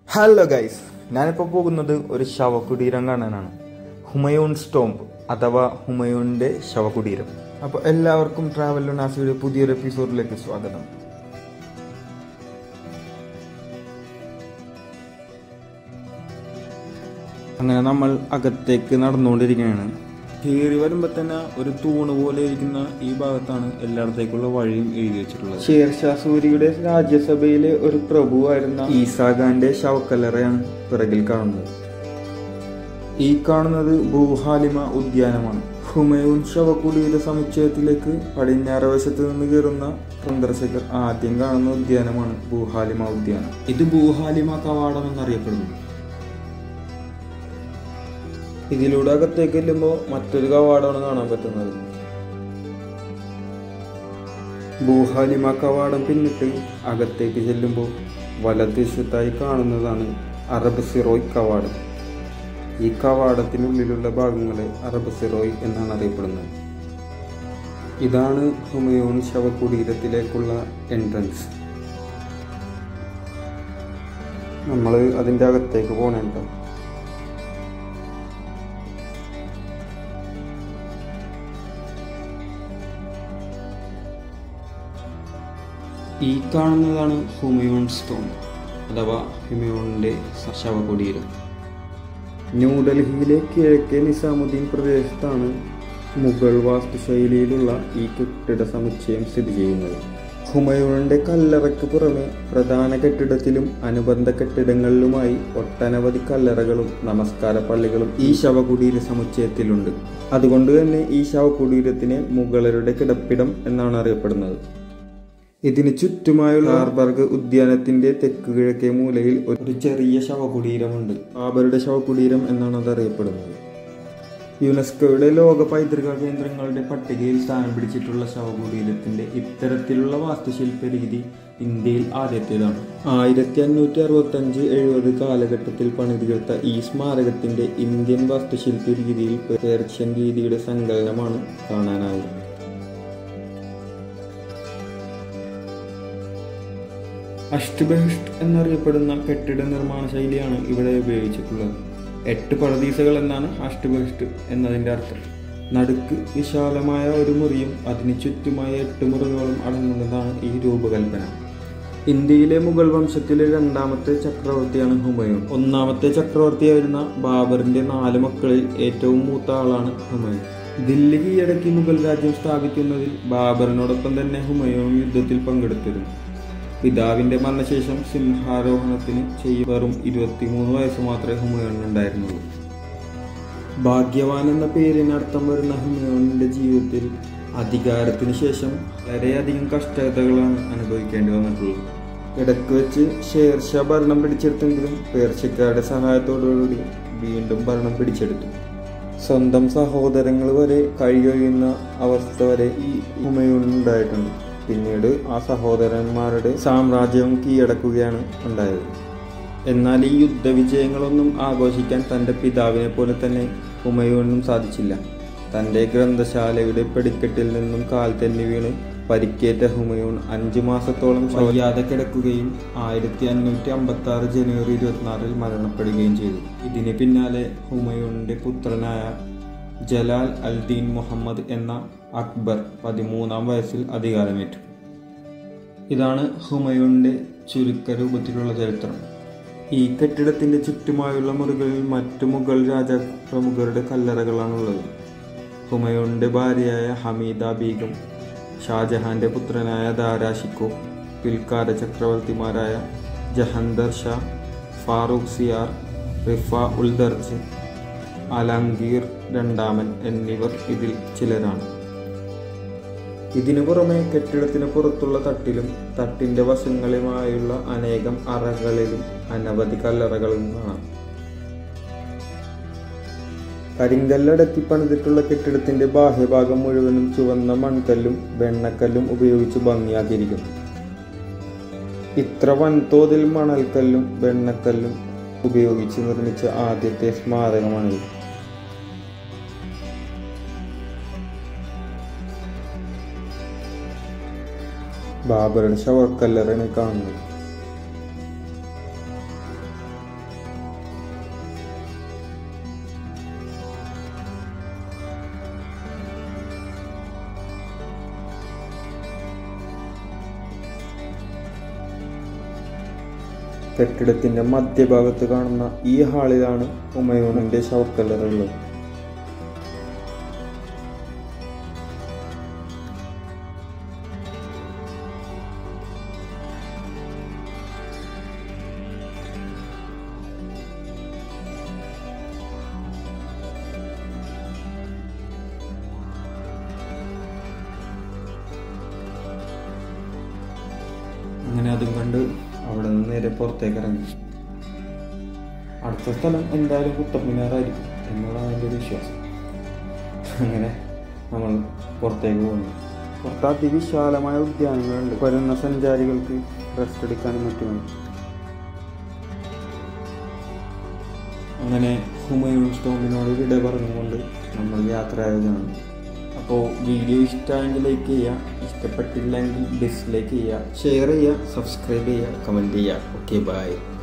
hello guys ഞാനിപ്പോൾ പോകുന്നത് ഒരു ശവകുടീരം കാണാനാണ് ഹുമയൂൺ സ്റ്റോംബ് അഥവാ ഹുമയൂണിന്റെ ശവകുടീരം അപ്പോൾ എല്ലാവർക്കും ട്രാവൽ നാസിയുടെ പുതിയൊരു എപ്പിസോഡിലേക്ക് സ്വാഗതം അങ്ങനെ നമ്മൾ അകത്തേക്ക് നടന്നുകൊണ്ടിരിക്കുകയാണ് കയറി വരുമ്പോൾ തന്നെ ഒരു തൂണ് പോലെ ഇരിക്കുന്ന ഈ ഭാഗത്താണ് എല്ലായിടത്തേക്കുള്ള വഴിയും എഴുതി വെച്ചിട്ടുള്ളത് ഷേർഷാ സൂരിയുടെ രാജ്യസഭയിലെ ഒരു പ്രഭുവായിരുന്ന ഈസാഖാന്റെ ശവക്കല്ലറയാണ് പിറകിൽ കാണുന്നത് ഈ കാണുന്നത് ഭൂഹാലിമ ഉദ്യാനമാണ് ഹുമയൂൺ ശവകുടീര സമുച്ചയത്തിലേക്ക് പടിഞ്ഞാറ് വശത്ത് നിന്ന് കയറുന്ന സന്ദർശകർ ആദ്യം കാണുന്ന ഉദ്യാനമാണ് ഭൂഹാലിമ ഉദ്യാനം ഇത് ഭൂഹാലിമ കവാടം എന്നറിയപ്പെടുന്നു ഇതിലൂടെ അകത്തേക്ക് ചെല്ലുമ്പോൾ മറ്റൊരു കവാടമാണ് കാണാൻ പറ്റുന്നത് ഭൂഹാലിമ കവാടം പിന്നിട്ട് അകത്തേക്ക് ചെല്ലുമ്പോൾ വലതുവശത്തായി കാണുന്നതാണ് അറബ് സിറോയ് കവാടം ഈ കവാടത്തിനുള്ളിലുള്ള ഭാഗങ്ങളെ അറബ് സിറോയ് എന്നാണ് അറിയപ്പെടുന്നത് ഇതാണ് ഹുമയൂൺ ശവകുടീരത്തിലേക്കുള്ള എൻട്രൻസ് നമ്മൾ അതിൻ്റെ അകത്തേക്ക് പോകണുണ്ടോ ഈ കാണുന്നതാണ് ഹുമയൂൺ സ്റ്റോൺ അഥവാ ഹുമയൂണിൻ്റെ ശവകുടീരം ന്യൂഡൽഹിയിലെ കിഴക്കേ നിസാമുദ്ദീൻ പ്രദേശത്താണ് മുഗൾ വാസ്തുശൈലിയിലുള്ള ഈ കെട്ടിട സമുച്ചയം സ്ഥിതി ചെയ്യുന്നത് ഹുമയൂണിന്റെ കല്ലറയ്ക്ക് പുറമെ പ്രധാന കെട്ടിടത്തിലും അനുബന്ധ കെട്ടിടങ്ങളിലുമായി ഒട്ടനവധി കല്ലറകളും നമസ്കാര പള്ളികളും ഈ ശവകുടീര സമുച്ചയത്തിലുണ്ട് അതുകൊണ്ട് തന്നെ ഈ ശവകുടീരത്തിനെ മുഗളരുടെ കിടപ്പിടം എന്നാണ് അറിയപ്പെടുന്നത് ഇതിന് ചുറ്റുമായുള്ള ഹാർബർഗ് ഉദ്യാനത്തിന്റെ തെക്ക് കിഴക്കേ മൂലയിൽ ഒരു ചെറിയ ശവകുടീരമുണ്ട് ബാബറുടെ ശവകുടീരം എന്നാണ് അത് അറിയപ്പെടുന്നത് യുനെസ്കോയുടെ ലോക പൈതൃക കേന്ദ്രങ്ങളുടെ പട്ടികയിൽ സ്ഥാനം പിടിച്ചിട്ടുള്ള ശവകുടീരത്തിന്റെ ഇത്തരത്തിലുള്ള വാസ്തുശില്പ രീതി ഇന്ത്യയിൽ ആദ്യത്തേതാണ് ആയിരത്തി അഞ്ഞൂറ്റി അറുപത്തി അഞ്ച് എഴുപത് കാലഘട്ടത്തിൽ പണിതീർത്ത ഈ സ്മാരകത്തിന്റെ ഇന്ത്യൻ വാസ്തുശില്പ രീതിയിൽ പേർഷ്യൻ രീതിയുടെ സങ്കലനമാണ് കാണാനായത് അഷ്ടബഹിഷ്ട് എന്നറിയപ്പെടുന്ന കെട്ടിട നിർമ്മാണ ശൈലിയാണ് ഇവിടെ ഉപയോഗിച്ചിട്ടുള്ളത് എട്ട് പടദീസകൾ എന്നാണ് അഷ്ടബഹിഷ്ട് എന്നതിൻ്റെ അർത്ഥം നടുക്ക് വിശാലമായ ഒരു മുറിയും അതിന് ചുറ്റുമായ എട്ട് മുറികളും അടങ്ങുന്നതാണ് ഈ രൂപകൽപ്പന ഇന്ത്യയിലെ മുഗൾ വംശത്തിലെ രണ്ടാമത്തെ ചക്രവർത്തിയാണ് ഹുമയൂൺ ഒന്നാമത്തെ ചക്രവർത്തിയായിരുന്ന ബാബറിന്റെ നാല് മക്കളിൽ ഏറ്റവും മൂത്ത ആളാണ് ഹുമയൂൺ ദില്ലി കീഴടക്കി മുഗൾ രാജ്യം സ്ഥാപിക്കുന്നതിൽ ബാബറിനോടൊപ്പം തന്നെ ഹുമയൂൺ യുദ്ധത്തിൽ പങ്കെടുത്തിരുന്നു പിതാവിന്റെ മരണശേഷം സിംഹാരോഹണത്തിന് ചെയ്യ വെറും ഇരുപത്തിമൂന്ന് വയസ്സ് മാത്രമേ ഹുമയൂണിനുണ്ടായിരുന്നുള്ളൂ ഭാഗ്യവാൻ എന്ന പേരിന് അർത്ഥം വരുന്ന ഹുമയൂണിന്റെ ജീവിതത്തിൽ അധികാരത്തിന് ശേഷം വളരെയധികം കഷ്ടതകളാണ് അനുഭവിക്കേണ്ടി വന്നിട്ടുള്ളത് ഇടയ്ക്ക് വെച്ച് ഷേർഷാ ഭരണം പിടിച്ചെടുത്തെങ്കിലും പേർഷ്യക്കാരുടെ സഹായത്തോടുകൂടി വീണ്ടും ഭരണം പിടിച്ചെടുത്തു സ്വന്തം സഹോദരങ്ങൾ വരെ കഴിയൊഴിയുന്ന അവസ്ഥ വരെ ഈ ഹുമയൂണിനുണ്ടായിട്ടുണ്ട് പിന്നീട് ആ സഹോദരന്മാരുടെ സാമ്രാജ്യവും കീഴടക്കുകയാണ് ഉണ്ടായത് എന്നാൽ ഈ യുദ്ധവിജയങ്ങളൊന്നും ആഘോഷിക്കാൻ തൻ്റെ പിതാവിനെ പോലെ തന്നെ ഹുമയൂണിനും സാധിച്ചില്ല തൻ്റെ ഗ്രന്ഥശാലയുടെ പടിക്കെട്ടിൽ നിന്നും കാൽ തെന്നി വീണ് പരിക്കേറ്റ ഹുമയൂൺ അഞ്ചു മാസത്തോളം വയ്യാതെ കിടക്കുകയും ആയിരത്തി അഞ്ഞൂറ്റി അമ്പത്തി ആറ് ജനുവരി ഇരുപത്തിനാലിൽ മരണപ്പെടുകയും ചെയ്തു ഇതിന് പിന്നാലെ ഹുമയൂണിന്റെ പുത്രനായ ജലാൽ അൽദീൻ മുഹമ്മദ് എന്ന അക്ബർ പതിമൂന്നാം വയസ്സിൽ അധികാരമേറ്റു ഇതാണ് ഹുമയൂണിന്റെ ചുരുക്ക രൂപത്തിലുള്ള ചരിത്രം ഈ കെട്ടിടത്തിന്റെ ചുറ്റുമായുള്ള മുറികളിൽ മറ്റു മുഗൾ രാജ പ്രമുഖരുടെ കല്ലറകളാണുള്ളത് ഹുമയൂണിന്റെ ഭാര്യയായ ഹമീദ ബീഗം ഷാജഹാന്റെ പുത്രനായ ദാരാഷിക്കോ പിൽക്കാല ചക്രവർത്തിമാരായ ജഹന്തർ ഷാ ഫാറൂഖ് സിയാർ റിഫ ഉൽദർജ് അലംഗീർ രണ്ടാമൻ എന്നിവർ ഇതിൽ ചിലരാണ് ഇതിനു പുറമെ കെട്ടിടത്തിന് പുറത്തുള്ള തട്ടിലും തട്ടിന്റെ വശങ്ങളുമായുള്ള അനേകം അറകളിലും അനവധി കല്ലറകളും കാണാം കരിങ്കല്ലടത്തി പണിതിട്ടുള്ള കെട്ടിടത്തിന്റെ ബാഹ്യഭാഗം മുഴുവനും ചുവന്ന മൺകല്ലും വെണ്ണക്കല്ലും ഉപയോഗിച്ച് ഭംഗിയാക്കിയിരിക്കുന്നു ഇത്ര വൻതോതിൽ മണൽക്കല്ലും വെണ്ണക്കല്ലും ഉപയോഗിച്ച് നിർമ്മിച്ച ആദ്യത്തെ സ്മാരകമാണിത് ബാബറുടെ ശവക്കല്ലറാണ് കാണുന്നത് കെട്ടിടത്തിന്റെ മധ്യഭാഗത്ത് കാണുന്ന ഈ ഹാളിലാണ് ഹുമയൂണിന്റെ ശവക്കല്ലറുള്ളത് അങ്ങനെ അതും കണ്ട് അവിടെ നിന്ന് നേരെ പുറത്തേക്ക് ഇറങ്ങി അടുത്ത സ്ഥലം എന്തായാലും കുത്തമ്മിനാറായിരിക്കും എന്നുള്ളതാണ് എൻ്റെ ഒരു വിശ്വാസം അങ്ങനെ നമ്മൾ പുറത്തേക്ക് പോകുന്നു പുറത്ത് അതിവിശാലമായ ഉദ്യാനങ്ങളുണ്ട് വരുന്ന സഞ്ചാരികൾക്ക് റെസ്റ്റ് എടുക്കാനും മറ്റുമായി അങ്ങനെ ഹുമയൂൺ സ്റ്റോമിനോട് വിട പറഞ്ഞുകൊണ്ട് നമ്മൾ യാത്രയായതാണ് അപ്പോൾ വീഡിയോ ഇഷ്ടമായെങ്കിൽ ലൈക്ക് ചെയ്യുക ഇഷ്ടപ്പെട്ടില്ലെങ്കിൽ ഡിസ്ലൈക്ക് ചെയ്യുക ഷെയർ ചെയ്യുക സബ്സ്ക്രൈബ് ചെയ്യുക കമൻറ്റ് ചെയ്യുക ഓക്കെ ബൈ